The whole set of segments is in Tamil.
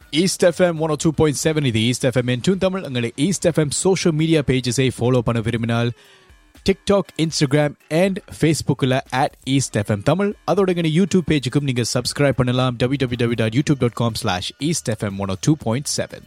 east FM one two point seven இது ஈஸ்ட் எஃப்எம் என் டூன் தமிழ் எங்களை ஈஸ்ட் எஃப்எம் சோஷியல் மீடியா பேஜஸை ஃபாலோ பண்ண விரும்பினால் டிக்டாக் இன்ஸ்டாகிராம் அண்ட் ஃபேஸ்புக்கில் அட் ஈஸ்ட் எஃப்எம் தமிழ் அதோட எங்கள் யூடியூப் பேஜுக்கும் நீங்கள் சப்ஸ்கிரைப் பண்ணலாம் W W W dot YouTube dot com slash East FM one two point seven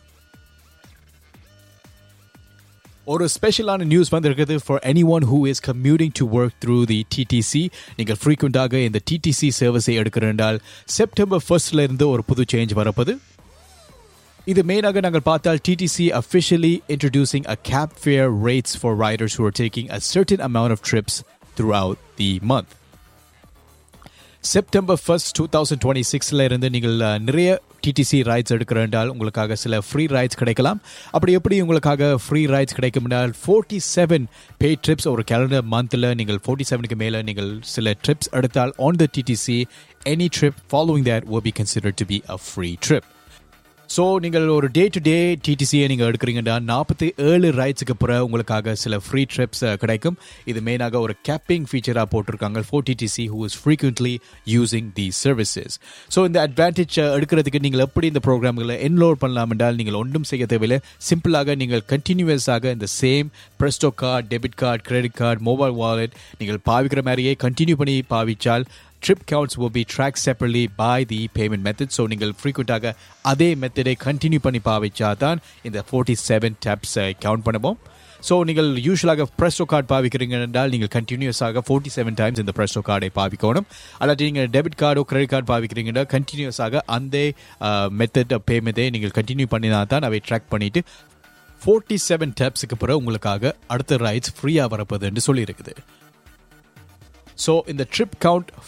ஒரு ஸ்பெஷலான நியூஸ் வந்திருக்குது for anyone who is commuting to work through the TTC நீங்கள் ஃப்ரீக்வெண்ட்டாக இந்த டிடிசி சர்வீஸை எடுக்கிறதால் செப்டம்பர் ஃபர்ஸ்ட்ல இருந்து ஒரு புது சேஞ்ச் வரப்போது இது மெயினாக நாங்கள் பார்த்தால் TTC officially introducing a cab fare rates for riders who are taking a certain amount of trips throughout the month September first two thousand twenty சிக்ஸில் இருந்து நீங்கள் அஹ், நிறைய டிடிசி ரைட்ஸ் எடுக்கிறதால் உங்களுக்காக சில ஃப்ரீ ரைட்ஸ் கிடைக்கலாம் அப்படி எப்படி உங்களுக்காக ஃப்ரீ ரைட்ஸ் கிடைக்கும் என்றால் ஃபோர்ட்டி செவன் பே ட்ரிப்ஸ் ஒரு கேலண்டர் மந்தில் நீங்கள் ஃபோர்ட்டி செவனுக்கு மேலே நீங்கள் சில ட்ரிப்ஸ் எடுத்தால் on the TTC any trip following that will be considered to be a free trip so நீங்கள் ஒரு டே டு டே டிடிசியை நீங்கள் எடுக்கிறீங்கன்னா நாற்பத்தி ஏழு ரைட்ஸுக்கு பிறகு உங்களுக்காக சில ஃப்ரீ ட்ரிப்ஸ் கிடைக்கும் இது மெயினாக ஒரு கேப்பிங் ஃபீச்சராக போட்டிருக்காங்க for TTC who is frequently using the services so இந்த அட்வான்டேஜ் எடுக்கிறதுக்கு நீங்கள் எப்படி இந்த ப்ரோக்ராம்களை என்ரோல் பண்ணலாம் என்றால் நீங்கள் ஒன்றும் செய்ய தேவையில்லை சிம்பிளாக நீங்கள் கண்டினியூஸாக இந்த same Presto card debit card credit card mobile wallet நீங்கள் பாவிக்கிற மாதிரியே கண்டினியூ பண்ணி பாவிச்சால் trip counts will be tracked separately by the payment method so நீங்கள் ஃப்ரீக்வெண்ட்டாக அதே மெத்தடை கண்டினியூ பண்ணி பாவிச்சா தான் இந்த ஃபோர்ட்டி செவன் டேப்ஸ் கவுண்ட் பண்ணுவோம் ஸோ நீங்கள் யூஸ்வலாக ப்ரெஸ்டோ கார்டு பாவிக்கிறீங்க என்றால் நீங்கள் கண்டினியூஸாக ஃபோர்ட்டி செவன் டைம்ஸ் இந்த ப்ரெஸ்டோ கார்டை பாவிக்கணும் அல்லாட்டி நீங்கள் டெபிட் கார்டோ கிரெடிட் கார்டு பாவிக்கிறீங்கன்னா கண்டினியூஸாக அந்த மெத்தட் பேமெண்ட்டை நீங்கள் கண்டினியூ பண்ணினா தான் அவை ட்ராக் பண்ணிட்டு ஃபோர்ட்டி செவன் டேப்ஸுக்கு பிறகு உங்களுக்காக அடுத்த ரைட்ஸ் ஃப்ரீயாக வரப்போகுது என்று சொல்லியிருக்குது ஸோ இந்த ட்ரிப் கவுண்ட்